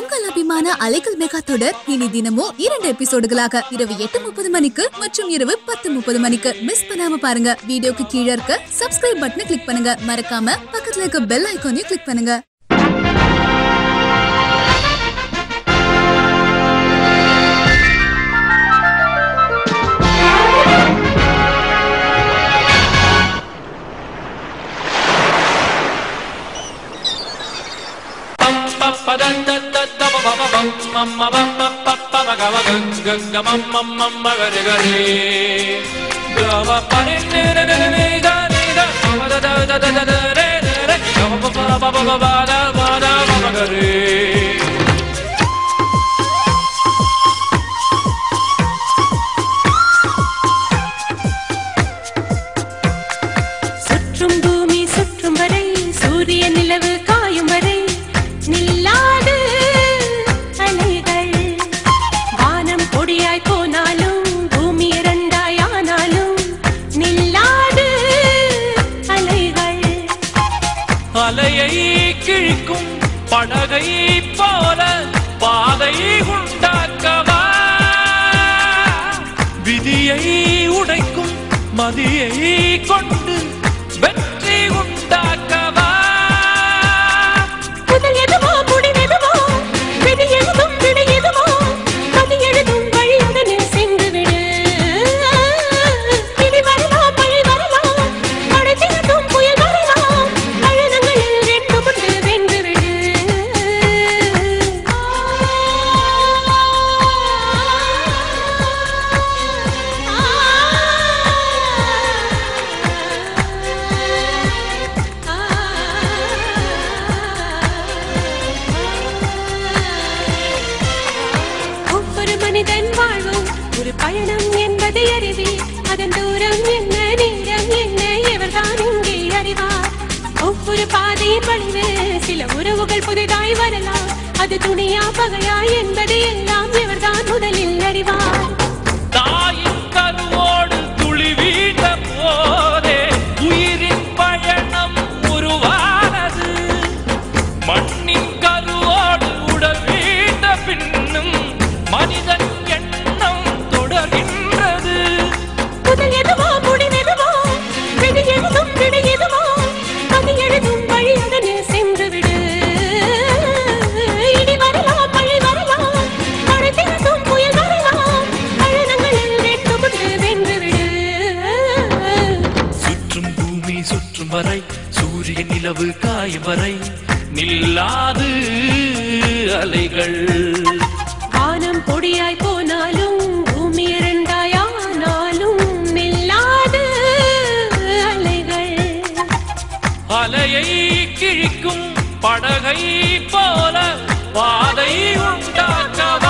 உங்கள் அபிமான அலைகள் மெகா தொடர் இனி தினமும் இரண்டு எபிசோடுகளாக இரவு எட்டு முப்பது மணிக்கு மற்றும் இரவு பத்து முப்பது மணிக்கு மிஸ் பண்ணாம பாருங்க வீடியோக்கு கீழே இருக்க சப்ஸ்கிரைப் பட்டனை கிளிக் பண்ணுங்க மறக்காம பக்கத்துல இருக்க பெல் ஐகானையும் கிளிக் பண்ணுங்க சுற்றும் பூமி சுற்றும் வரை சூரிய நிலவு காயும் வரை நில்லாது அலைகள் வானம் பொடியாய் போனாலும் பூமி இரண்டாய் ஆனாலும் நில்லாது அலைகள் அலையை கிழிக்கும் படகை போல பாதை உண்டாக்கவா விதியை உடைக்கும் மதியை கொண்டு வெற்றி உண்டாக்கவா முதல் எதுவோ முடிவெதுவோ விதி எழுதும் விடை எதுவோ கதி எழுதும் வழி அதனில் சென்று விடு இடி வரலாம் மழை வரலாம் மழை திரட்டும் புயல் வரலாம் அழுதங்களில் ரெண்டு முட்டு வென்று விடு ஒவ்வொரு மனிதன் வாழ்வும் ஒரு பயணம் என்பதை அறிவே அதன் தூரம் என்ன நேரம் என்ன எவர்தான் இங்கே அறிவார் ஒவ்வொரு பாதையின் வழிவு சில உறவுகள் புதிதாய் வரலாம் அது துணியா பகையா என்பதை எல்லாம் எவர்தான் முதலில் அறிவார் தாயின் கருவோடு துளி வீழ்ந்த போதே உயிரின் பயணம் உருவானது மண்ணின் கருவோடு உடல் வீழ்ந்த பின்னும் மனிதன் எண்ணம் தொடர்கின்றது முதல் எதுவோ முடிவெதுவோ விதி எழுதும் விடை எதுவோ கதி எழுதும் வழி அதனில் சென்று விடு இடி வரலாம் மழை வரலாம் மழை திரட்டும் புயல் வரலாம் அழுதங்களில் ரெண்டு முட்டு வென்று விடு சுற்றும் பூமி சுற்றும் வரை சூரிய நிலவு காயும் வரை நில்லாது அலைகள் வானம் பொடியாய் போனாலும் பூமி இரண்டாயானாலும் நில்லாது அலைகள் அலையை கிழிக்கும் படகை போல பாதை உண்டாக்கவா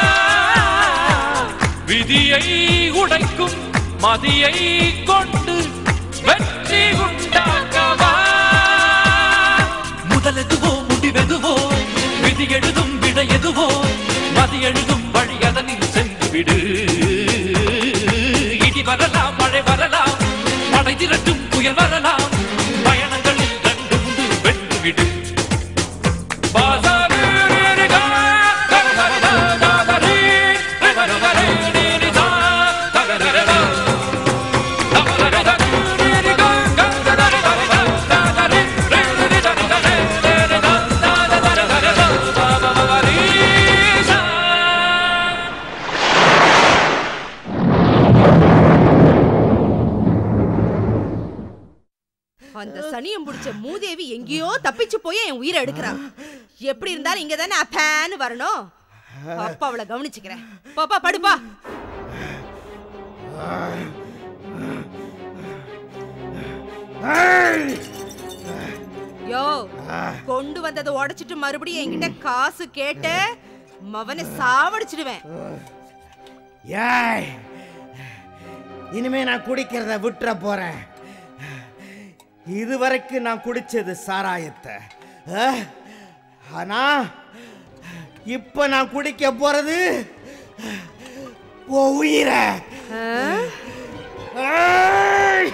விதியை உடைக்கும் மதியை கொண்டு வெற்றி உண்டாக்கவா முதலெதுவோ முடிவெதுவோ விதி எழுதும் விடை எதுவோ மதி எழுதும் வழி அதனில் சென்று விடு இடி வரலாம் மழை வரலாம் படை திரட்டும் புயல் வரலாம் பயணங்களில் கண்டு உண்டு வென்று விடு பாசாரு ரேரிகா, கரகரதா, தாதரி, ரிகரிக ரேரிரிதா, தகரரதா. தகரரதா, ரேரிகா, கரகரதா, தாதரி, ரேரிரிதா, ரேரிரிதா, தாதரதரதா, பாபவரீசா. அந்த சனியம் புடிச்ச மூதேவி எங்கேயோ தப்பிச்சு போய் என் உயிரை எடுக்கிறான் எப்படி இருந்தாலும் இங்க தானே அப்பேன்னு வரணும் அப்பா அவளை கவனிச்சுக்கிறேன் பாப்பா படுப்பா யோ கொண்டு வந்ததை உடைச்சிட்டு மறுபடியும் என்கிட்ட காசு கேட்ட மவனை சாவடிச்சிடுவேன் ஏய் இனிமே நான் குடிக்கிறத விட்டுற போறேன் இதுவரைக்கும் நான் குடிச்சது சாராயத்தை அஹ், ஆனா இப்ப நான் குடிக்க போறது உன் உயிரை ஏய்!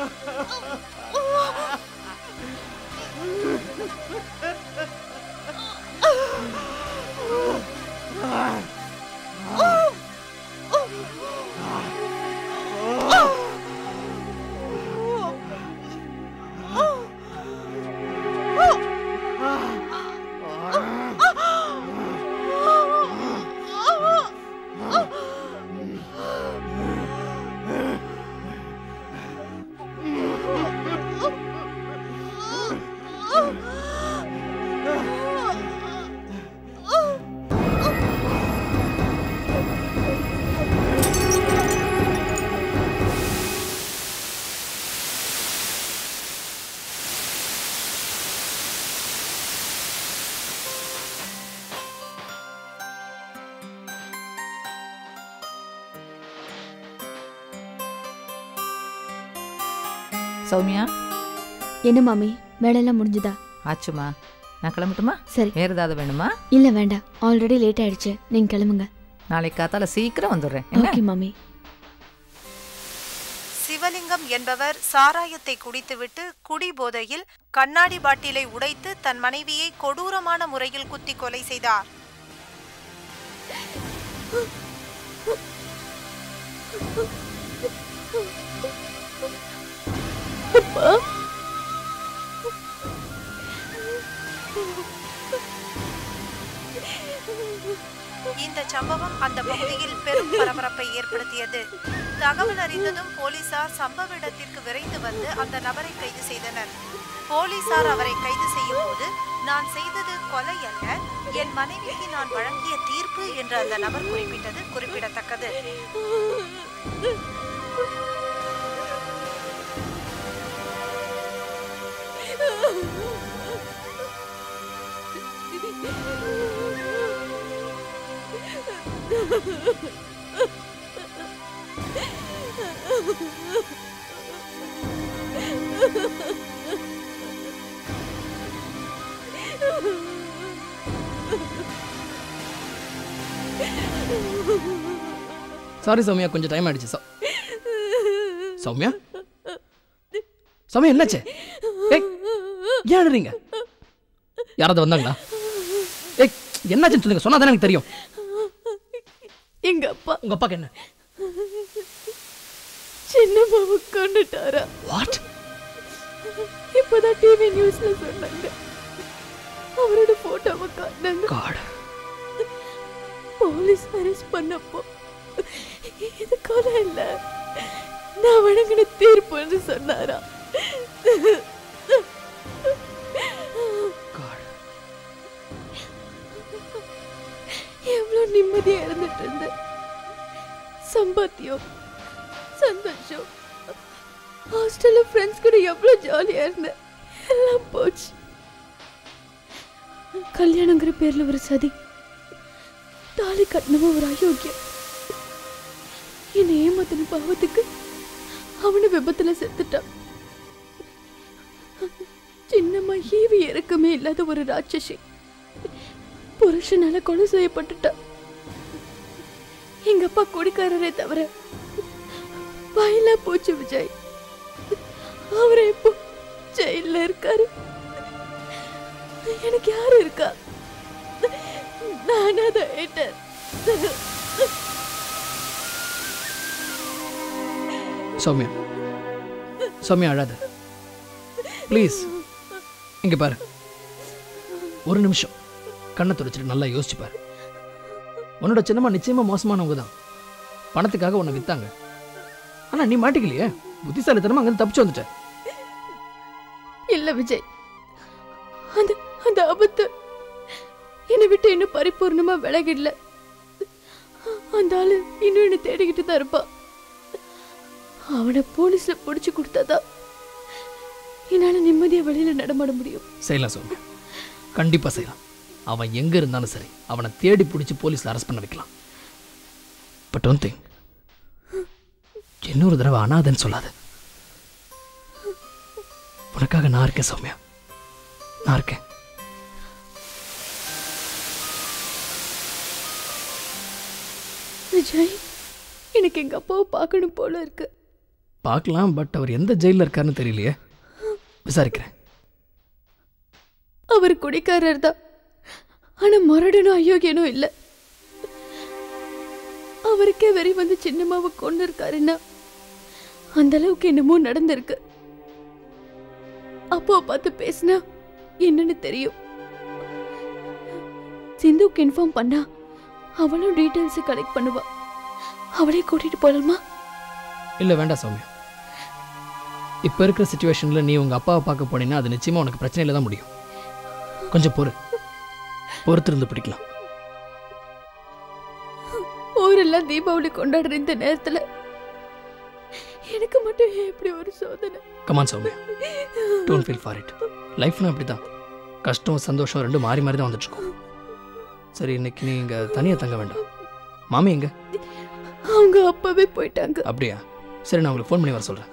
சௌமியா என்ன மாமி வேலையெல்லாம் முடிஞ்சுதா ஆச்சுமா நான் கிளம்பட்டுமா சரி வேறு ஏதாவது வேணுமா இல்ல வேண்டாம் ஆல்ரெடி லேட் ஆயிடுச்சு நீங்க கிளம்புங்க நாளைக்கு காத்தால சீக்கிரம் வந்துடுறேன் என்ன ஓகே மாமி சிவலிங்கம் என்பவர் சாராயத்தை குடித்துவிட்டு குடி போதையில் கண்ணாடி பாட்டிலை உடைத்து தன் மனைவியை கொடூரமான முறையில் குத்தி கொலை செய்தார் இந்த சம்பவம் அந்த பகுதியில் பெரும் பரபரப்பை ஏற்படுத்தியது தகவல் அறிந்ததும் போலீசார் சம்பவ இடத்திற்கு விரைந்து வந்து அந்த நபரை கைது செய்தனர் போலீசார் அவரை கைது செய்யும் போது நான் செய்தது கொலை அல்ல என் மனைவிக்கு நான் வழங்கிய தீர்ப்பு என்று அந்த நபர் குறிப்பிட்டது குறிப்பிடத்தக்கது சாரி சௌமியா கொஞ்சம் டைம் ஆயிடுச்சு சௌ- சௌமியா சௌமியா என்னாச்சு ஏய் ஏன் அழுறீங்க யாராவது வந்தாங்களா ஏய் என்னாச்சுன்னு சொல்லுங்க சொன்னா எனக்கு தெரியும் எங்க அப்பா உங்க அப்பாக்கு என்ன சின்னம்மாவை கொண்டுட்டாரா வாட் இப்பதான் டிவி நியூஸ்ல சொன்னாங்க அவரோட போட்டோவை காட்டினாங்க காட் போலீஸ் அரெஸ்ட் பண்ணப்போ இது கொலை இல்ல நான் வழங்கின தீர்ப்புன்னு சொன்னாரா காட் எவ்வளவு நிம்மதியா இருந்துட்டு இருந்தேன் சம்பாத்தியம் சந்தோஷம் ஹாஸ்டல்ல ஃப்ரெண்ட்ஸ் கூட எவ்வளவு ஜாலியா இருந்தேன் எல்லாம் போச்சு கல்யாணங்கிற பேர்ல ஒரு சதி தாலி கட்டினவன் ஒரு அயோக்கியம் என்னை ஏமாத்தின பாவத்துக்கு அவனு விபத்துல செத்துட்டான் சின்னம்மா ஈவி இறக்கமே இல்லாத ஒரு ராட்சசி புருஷனால கொலை செய்யப்பட்டுட்டா எங்க அப்பா குடிக்காரரே தவிர வயலா போச்சு விஜய் அவரே இப்போ ஜெயில இருக்காரு எனக்கு யாரு இருக்கா நானா தான் ஆயிட்டேன் சௌமியா சௌமியா அழாத ப்ளீஸ் இங்க பாரு ஒரு நிமிஷம் கண்ணை துடைச்சிட்டு நல்லா யோசிச்சு பாரு உன்னோட சின்னம்மா நிச்சயமா மோசமானவங்க தான் பணத்துக்காக உன்னை வித்தாங்க ஆனா நீ மாட்டிக்கலையே புத்திசாலித்தனமா அங்கிருந்து தப்பிச்சு வந்துட்ட இல்ல விஜய் அந்த அந்த ஆபத்து என்னை விட்டு இன்னும் பரிபூர்ணமா விலகிடல அந்த ஆளு இன்னும் என்ன தேடிக்கிட்டு தான் இருப்பான் அவனை போலீஸ்ல பிடிச்சு கொடுத்தாதான் என்னால நிம்மதியா வெளியில நடமாட முடியும் செய்யலாம் சௌமியா கண்டிப்பா செய்யலாம் அவன் எங்க இருந்தாலும் சரி அவனை தேடி பிடிச்சி போலீஸ்ல அரெஸ்ட் பண்ண வைக்கலாம் பட் ஒன் திங் இன்னொரு தடவை அனாதன்னு சொல்லாத உனக்காக நான் இருக்கேன் சௌமியா நான் இருக்கேன் விஜய் எனக்கு எங்க அப்பாவை பார்க்கணும் போல இருக்கு பார்க்கலாம் பட் அவர் எந்த ஜெயிலில் இருக்காருன்னு தெரியலையே விசாரிக்கிறேன் அவர் குடிக்காரர் தான் ஆனா மரடனும் அயோக்கியனும் இல்ல அவருக்கே வெறி வந்து சின்னம்மாவை கொண்டு இருக்காருன்னா அந்த அளவுக்கு என்னமோ நடந்திருக்கு அப்போ பார்த்து பேசினா என்னன்னு தெரியும் சிந்துக்கு இன்ஃபார்ம் பண்ணா அவளும் டீட்டெயில்ஸ் கலெக்ட் பண்ணுவா அவளே கூட்டிட்டு போலாமா இல்லை வேண்டாம் சௌமியா இப்போ இருக்கிற சுச்சுவேஷனில் நீ உங்கள் அப்பாவை பார்க்க போனீங்கன்னா அது நிச்சயமாக உனக்கு பிரச்சனையில் தான் முடியும் கொஞ்சம் பொறு பொறுத்திருந்து பிடிக்கலாம் ஊரெல்லாம் தீபாவளி கொண்டாடுற இந்த நேரத்துல எனக்கு மட்டும் ஏன் இப்படி ஒரு சோதனை come on Soumya don't feel for it லைஃப்னா அப்படி தான் கஷ்டம் சந்தோஷம் ரெண்டும் மாறி மாறி தான் வந்துட்டுருக்கோம் சரி இன்னைக்கு நீ இங்கே தனியாக தங்க வேண்டாம் மாமி எங்க அவங்க அப்பவே போயிட்டாங்க அப்படியா சரி நான் உங்களுக்கு ஃபோன் பண்ணி வர சொல்கிறேன்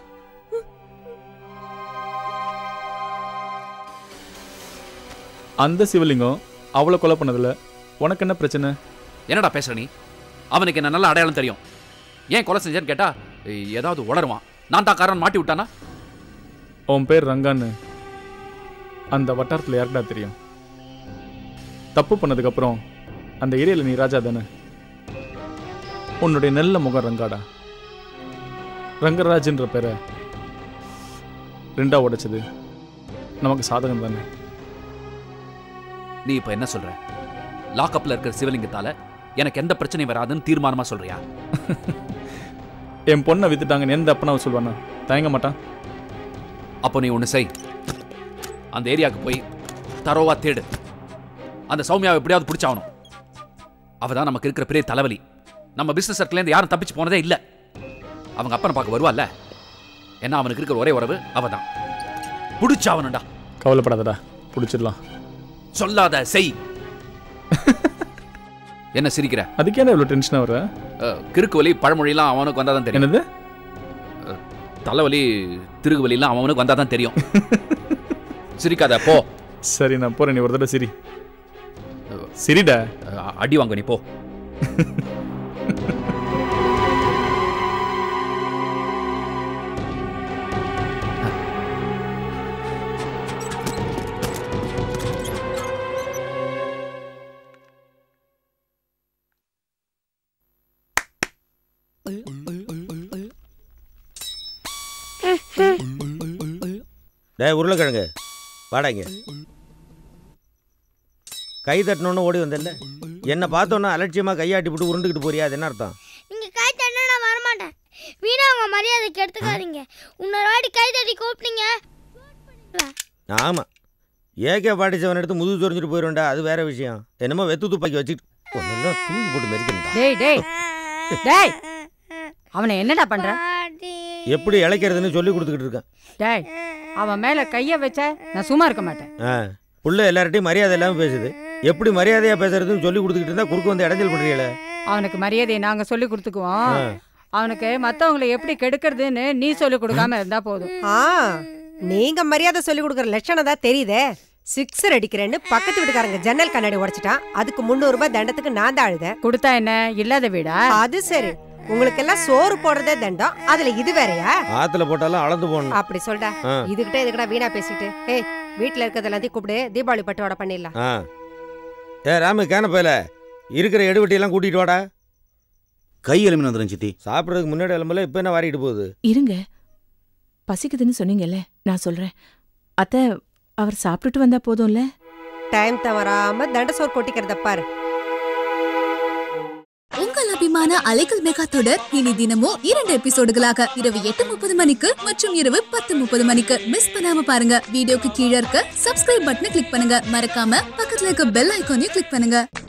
அந்த சிவலிங்கம் அவளை கொலை பண்ணதில்ல உனக்கு என்ன பிரச்சனை என்னடா பேசுற நீ அவனுக்கு என்ன நல்ல அடையாளம் தெரியும் ஏன் கொலை செஞ்சேன்னு கேட்டா ஏதாவது உளருவான் நான் தான் காரன் மாட்டி விட்டானா உன் பேர் ரங்கான்னு அந்த வட்டாரத்தில் யாருக்குடா தெரியும் தப்பு பண்ணதுக்கப்புறம் அந்த ஏரியாவில் நீ ராஜா தானே உன்னுடைய நல்ல முகம் ரங்காடா ரங்கராஜ்ன்ற பேரை ரெண்டா உடைச்சது நமக்கு சாதகம் தானே நீ இப்ப என்ன சொல்ற லாக்அப்ல இருக்கிற சிவலிங்கத்தால எனக்கு எந்த பிரச்சனையும் வராதுன்னு தீர்மானமா சொல்றியா என் பொண்ணை வித்துட்டாங்கன்னு எந்த அப்பனாவும் சொல்லுவானா தயங்க மாட்டான் அப்போ நீ ஒன்று செய் அந்த ஏரியாவுக்கு போய் தரோவா தேடு அந்த சௌமியாவை எப்படியாவது பிடிச்சாகணும் அவ தான் நமக்கு இருக்கிற பெரிய தலைவலி நம்ம பிசினஸ் சர்க்கிள்லேருந்து யாரும் தப்பிச்சு போனதே இல்லை அவங்க அப்பனை பார்க்க வருவாள்ல ஏன்னா அவனுக்கு இருக்கிற ஒரே உறவு அவ தான் பிடிச்சாவணும்டா கவலைப்படாதடா பிடிச்சிடலாம் சொல்லாத செய் என்ன சிரிக்கிற அதுக்கு என்ன இவ்வளோ டென்ஷனாக வர அஹ், கிறுக்கு வலி பழமொழிலாம் அவனுக்கு வந்தாதான் தெரியும் என்னது அஹ், தலைவலி திருகு வலிலாம் அவனுக்கு வந்தாதான் தெரியும் சிரிக்காத போ சரி நான் போகிறேன் நீ ஒரு தடவை சிரி சிரிடா அஹ், அடி வாங்க நீ போ டேய் உருளைக்கிழங்கு வாடா இங்க கை தட்டணுன்னு ஓடி வந்தேன்ல என்னை பார்த்தோன்னா அலட்சியமா கையாட்டி விட்டு உருண்டுக்கிட்டு போறியா அது என்ன அர்த்தம் நீங்க கை தட்டினா நான் வரமாட்டேன் வீணா உங்க மரியாதைக்கு எடுத்துக்காதீங்க இன்னொரு வாட்டி கை தட்டி கூப்பிட்டீங்க ஆமா ஏகே பாட்டி செவன் எடுத்து முதுகு சொரிஞ்சிட்டு போயிடும்டா அது வேற விஷயம் என்னமோ வெத்து துப்பாக்கி வச்சுக்கிட்டு ஒன்னெல்லாம் தூக்கி போட்டு மெரிக்கணும்டா டேய் டேய் டேய் அவனை என்னடா பண்ற எப்படி இழைக்கிறதுன்னு சொல்லி கொடுத்துக்கிட்டு இருக்கேன் டேய் அவன் மேல கைய வச்ச நான் சும்மா இருக்க மாட்டேன் ஆ புள்ள எல்லார்ட்டையும் மரியாதை இல்லாமல் பேசுது எப்படி மரியாதையா பேசுறதுன்னு சொல்லி கொடுத்துக்கிட்டு இருந்தா குறுக்கு வந்து இடைஞ்சல் பண்றீங்களே அவனுக்கு மரியாதையை நாங்க சொல்லி கொடுத்துக்குவோம் ஆ. அவனுக்கு மத்தவங்களை எப்படி கெடுக்கிறதுன்னு நீ சொல்லி கொடுக்காம இருந்தா போதும் ஆ நீங்க மரியாதை சொல்லி கொடுக்குற லட்சணம் தான் தெரியுதே சிக்ஸர் அடிக்கிறேன்னு பக்கத்து வீட்டுக்காரங்க ஜன்னல் கண்ணாடி உடைச்சிட்டான் அதுக்கு முந்நூறு ரூபாய் தண்டத்துக்கு நான் தான் அழுதேன் கொடுத்தா என்ன இல்லாத வீடா அது சரி உங்களுக்கு எல்லாம் சோறு போடுறதே தண்டம் அதுல இது வேறயா ஆத்துல போட்டாலும் அளந்து போடணும் அப்படி சொல்டா ஆ. இதுகிட்ட இதுக்கிட்ட வீணா பேசிட்டு ஏய் வீட்டுல இருக்கிறது எல்லாத்தையும் கூப்பிடு தீபாவளி பட்டுவாட பண்ணிடலாம் ஆ ஏ ராமு கேன போயில இருக்கிற எடுவட்டியெல்லாம் கூட்டிட்டு வாடா கை எலுமின வந்துடும் சித்தி சாப்பிட்றதுக்கு முன்னாடி எலும்புல இப்போ என்ன வாரிட்டு போகுது இருங்க பசிக்குதுன்னு சொன்னீங்கல்ல நான் சொல்றேன் அத்தை அவர் சாப்பிட்டுட்டு வந்தா போதும்ல டைம் தவறாம தண்ட சோறு கொட்டிக்கிறத பாரு உங்கள் அபிமான அலைகள் மெகா தொடர் இனி தினமும் இரண்டு எபிசோடுகளாக இரவு எட்டு முப்பது மணிக்கு மற்றும் இரவு பத்து முப்பது மணிக்கு மிஸ் பண்ணாம பாருங்க வீடியோக்கு கீழே இருக்க சப்ஸ்கிரைப் பட்டனை கிளிக் பண்ணுங்க மறக்காம பக்கத்துல இருக்க பெல் ஐகானையும் கிளிக் பண்ணுங்க